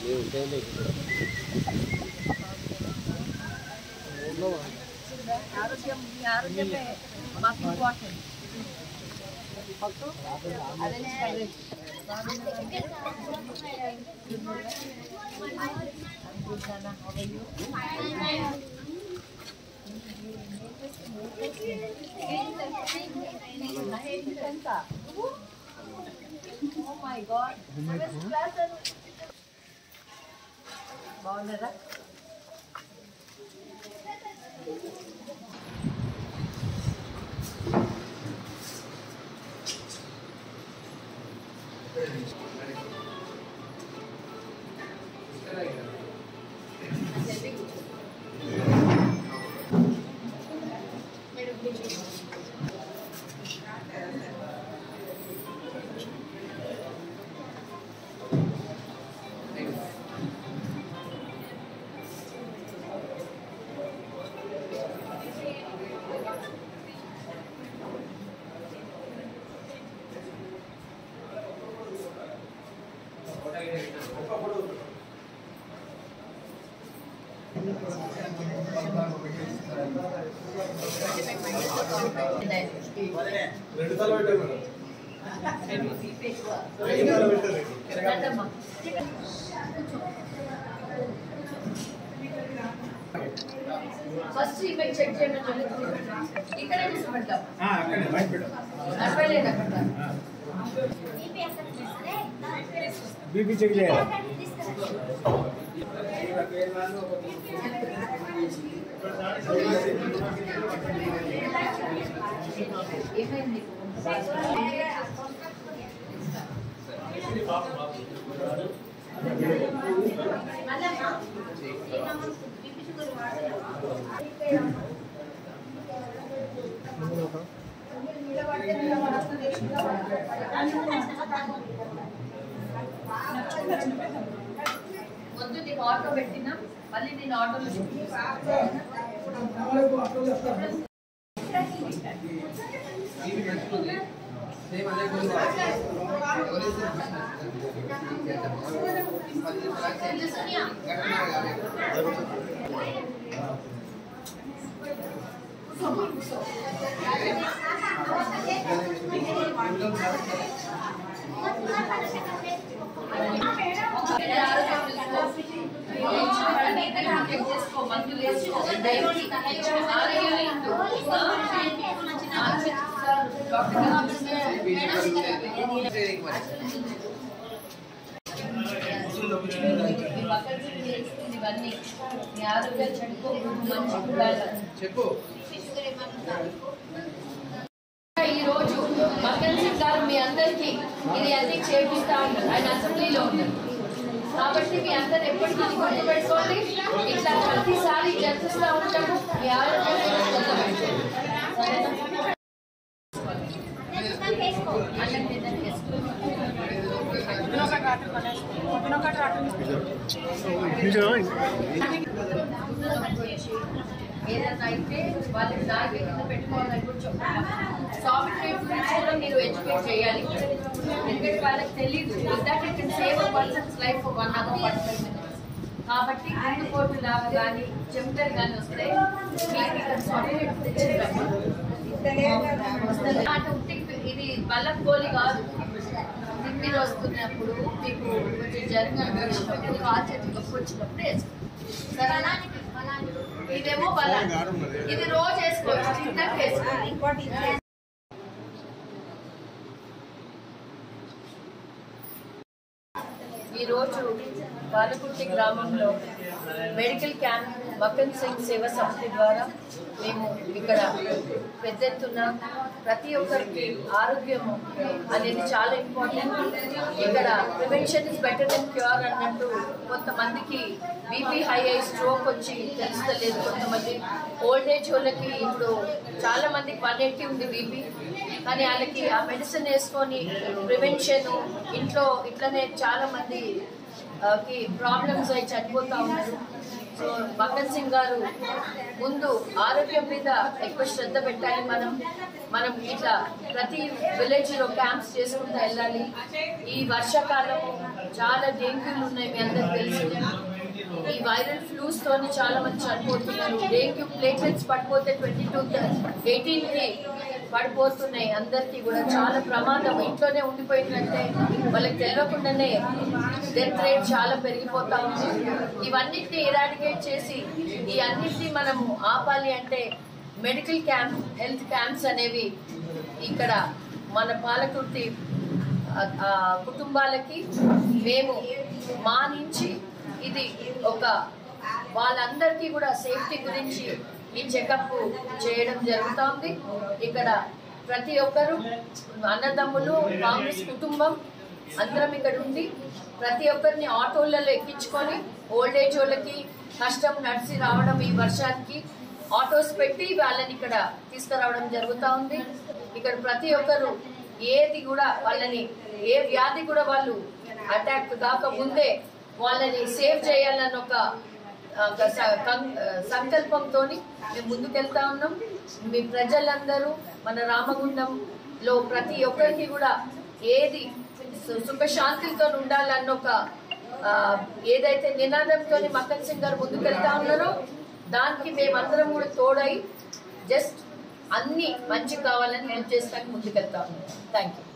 ఆరోగ్యం మీ ఆరోగ్యమే మాకు ఇంపార్టెంట్ బాగున్నారా రండమ్మా. ఫస్ట్ ఈమె చెక్ చేయమని ఇక్కడే కూర్చోబెడతాం అక్కడ లేదు అక్కడ బీపీ చెక్ చేయాలి ఏమైంది వద్దు నీకు ఆటో పెట్టినా మళ్ళీ నేను ఆటోలో చేసుకో మందులు వేసుకో ఇవన్నీ మీ ఆరోగ్యం చెడుకోకూడదు మంచి ఉండాలి చెప్పు ఈ రోజు మక్కన్ సింగ్ గారు మీ అందరికి ఇది అన్ని చేపిస్తా ఉంటారు ఆయన అసెంబ్లీలో ఉన్నారు కాబట్టి మీ అందరు ఎప్పటికీ గుర్తు పెట్టుకోండి ఇట్లా ప్రతిసారి చర్చిస్తూ ఉంటాము మీ ఆరోగ్యం మీద శ్రద్ధ పెట్టండి. సరేనా? అన్నం తిన్నది చేసుకోండి. ఏదైనా అయితే వాళ్ళకి దారి కింద పెట్టుకోవాలని కూడా చెప్తాను సాఫ్ట్వేర్ గురించి కూడా మీరు ఎడ్యుకేట్ చేయాలి ఎందుకంటే వాళ్ళకి తెలియదు that it can save a person's life one hour person కాబట్టి గుండు కోటు లాగా కానీ చెమటలు కానీ వస్తే మీకు ఇక్కడ సాఫ్ట్వేర్ తెచ్చిందండి అంటే ఉట్టి ఇది బలం గోలి కాదు తిమ్మిది వస్తున్నప్పుడు మీకు కొంచెం జరగడం వచ్చినప్పుడు కాలు చేతి నొప్పి వచ్చినప్పుడు వేసుకోండి సరేనా ఇదేమో బలం ఇది రోజు వేసుకోవచ్చు చిన్నగా వేసుకోండి ఈ రోజు బాలకుర్తి గ్రామంలో మెడికల్ క్యాంప్ మకన్ సింగ్ సేవ సమితి ద్వారా మేము ఇక్కడ పెద్ద ఎత్తున ప్రతి ఒక్కరికి ఆరోగ్యము అనేది చాలా ఇంపార్టెంట్ ఇక్కడ prevention is better then cure అన్నట్టు కొంతమందికి బీపీ హై అయి స్ట్రోక్ వచ్చి తెలుస్తలేదు కొంతమంది ఓల్డ్ ఏజ్ వాళ్ళకి ఇప్పుడు చాలా మందికి వన్ ఎయిటీ ఉంది బీపీ కానీ వాళ్ళకి ఆ మెడిసిన్ వేసుకొని ప్రివెన్షన్ ఇంట్లో ఇట్లనే చాలా మంది ఆ, కి ప్రాబ్లమ్స్ అయి చనిపోతా ఉన్నారు సో మకన్ సింగ్ గారు ముందు ఆరోగ్యం మీద ఎక్కువ శ్రద్ధ పెట్టాలి మనం మనం ఇట్లా ప్రతి విలేజ్ లో క్యాంప్స్ చేసుకుంటూ వెళ్ళాలి ఈ వర్షాకాలం చాలా డెంగ్యూలు ఉన్నాయి మీ అందరికి తెలుసు ఈ వైరల్ ఫ్లూస్ తోని చాలా మంది చనిపోతున్నారు డెంగ్యూ ప్లేట్లెట్స్ పడిపోతే ట్వంటీ టూ ఎయిటీన్ కి పడిపోతున్నాయి అందరికీ కూడా చాలా ప్రమాదం ఇంట్లోనే ఉండిపోయిందంటే వాళ్ళకి తెలియకుండానే డెత్ రేట్ చాలా పెరిగిపోతా ఉంది ఇవన్నిటిని ఇరాడికేట్ చేసి ఈ అన్నిటిని మనం ఆపాలి అంటే మెడికల్ క్యాంప్ హెల్త్ క్యాంప్స్ అనేవి ఇక్కడ మన పాలకుర్తి ఆ, ఆ, కుటుంబాలకి మేము మా నుంచి ఇది ఒక వాళ్ళందరికీ కూడా సేఫ్టీ గురించి ఈ చెకప్ చేయడం జరుగుతోంది ఇక్కడ ప్రతి ఒక్కరు అన్నదమ్ములు కాంగ్రెస్ కుటుంబం అందరం ఇక్కడ ఉంది ప్రతి ఒక్కరిని ఆటోలలో ఎక్కించుకొని ఓల్డ్ ఏజ్ వాళ్ళకి కష్టం నడిచి రావడం ఈ వర్షానికి ఆటోస్ పెట్టి వాళ్ళని ఇక్కడ తీసుకురావడం జరుగుతూ ఉంది ఇక్కడ ప్రతి ఒక్కరు ఏది కూడా వాళ్ళని ఏ వ్యాధి కూడా వాళ్ళు అటాక్ కాక ముందే వాళ్ళని సేవ్ చేయాలన్న ఒక ఆ, ఒక స- కం- ఆ, సంకల్పంతో మేము ముందుకెళ్తా ఉన్నాం మీ ప్రజలందరూ మన రామగుండంలో ప్రతి ఒక్కరికి కూడా ఏది సు- సుఖశాంతితో ఉండాలన్న ఒక ఆ, ఏదైతే నినాదంతో మక్కన్ సింగ్ గారు ముందుకెళ్తా ఉన్నారో దానికి మేమందరం కూడా తోడై జస్ట్ అన్ని మంచి కావాలని హెల్ప్ చేస్తానికి ముందుకెళ్తా ఉన్నాం థ్యాంక్ యూ